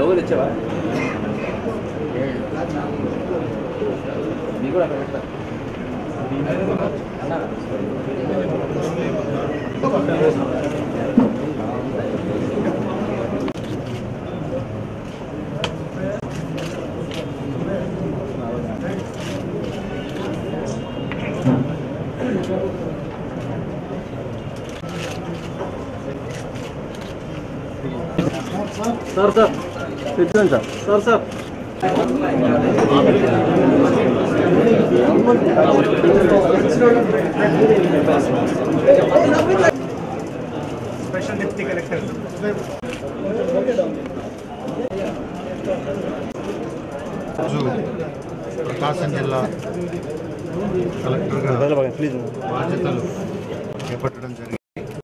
లోగోలు ఇచ్చావా మీ కూడా అక్కడ పెడతా అన్నా సార్ సార్ తెచ్చాను sir sir sir special deputy collector రోజు ప్రకాశం జిల్లా కలెక్టర్గా ప్లీజ్ బాధ్యతలు చేపట్టడం జరిగింది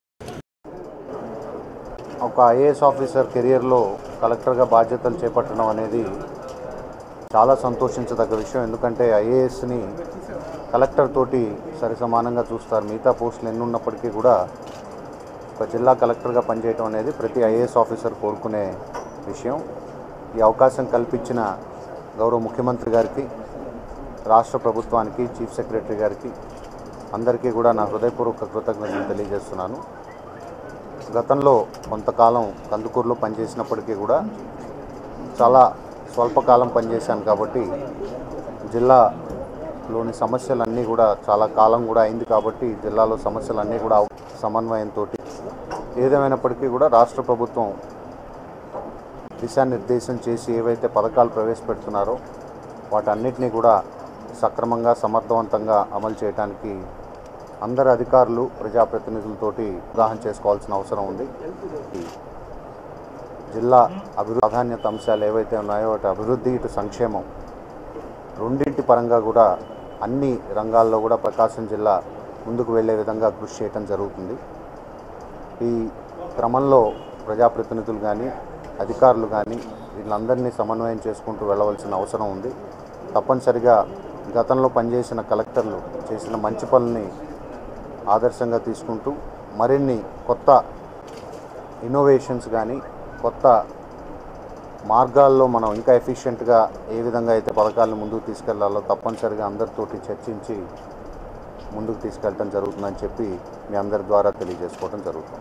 ఒక ఐఏఎస్ ఆఫీసర్ కెరియర్లో కలెక్టర్గా బాధ్యతలు చేపట్టడం అనేది చాలా సంతోషించదగ్గ విషయం ఎందుకంటే ఐఏఎస్ని కలెక్టర్ తోటి సరి సమానంగా చూస్తారు మిగతా పోస్టులు ఎన్ని ఉన్నప్పటికీ కూడా ఒక జిల్లా కలెక్టర్గా పనిచేయడం అనేది ప్రతి ఐఏఎస్ ఆఫీసర్ కోరుకునే విషయం ఈ అవకాశం కల్పించిన గౌరవ ముఖ్యమంత్రి గారికి రాష్ట్ర ప్రభుత్వానికి చీఫ్ సెక్రటరీ గారికి అందరికీ కూడా నా హృదయపూర్వక కృతజ్ఞతలు తెలియజేస్తున్నాను గతంలో కొంతకాలం కందుకూరులో పనిచేసినప్పటికీ కూడా చాలా స్వల్పకాలం పనిచేశాను కాబట్టి జిల్లాలోని సమస్యలన్నీ కూడా చాలా కాలం కూడా అయింది కాబట్టి జిల్లాలో సమస్యలన్నీ కూడా సమన్వయంతో ఏదేమైనప్పటికీ కూడా రాష్ట్ర ప్రభుత్వం దిశానిర్దేశం చేసి ఏవైతే పథకాలు ప్రవేశపెడుతున్నారో వాటన్నిటినీ కూడా సక్రమంగా సమర్థవంతంగా అమలు చేయడానికి అందరు అధికారులు ప్రజాప్రతినిధులతోటి అవగాహన చేసుకోవాల్సిన అవసరం ఉంది జిల్లా అభివృద్ధి ప్రాధాన్యత అంశాలు ఏవైతే ఉన్నాయో వాటి అభివృద్ధి ఇటు సంక్షేమం రెండింటి పరంగా కూడా అన్ని రంగాల్లో కూడా ప్రకాశం జిల్లా ముందుకు వెళ్ళే విధంగా కృషి చేయటం జరుగుతుంది ఈ క్రమంలో ప్రజాప్రతినిధులు కానీ అధికారులు కానీ వీళ్ళందరినీ సమన్వయం చేసుకుంటూ వెళ్ళవలసిన అవసరం ఉంది తప్పనిసరిగా గతంలో పనిచేసిన కలెక్టర్లు చేసిన మంచి పనుల్ని ఆదర్శంగా తీసుకుంటూ మరిన్ని కొత్త ఇన్నోవేషన్స్ కానీ కొత్త మార్గాల్లో మనం ఇంకా ఎఫిషియెంట్గా ఏ విధంగా అయితే పథకాలను ముందుకు తీసుకెళ్లాలో తప్పనిసరిగా అందరితోటి చర్చించి ముందుకు తీసుకెళ్ళటం జరుగుతుందని చెప్పి మీ అందరి ద్వారా తెలియజేసుకోవడం జరుగుతుంది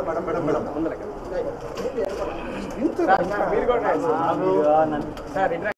మీరు కూడా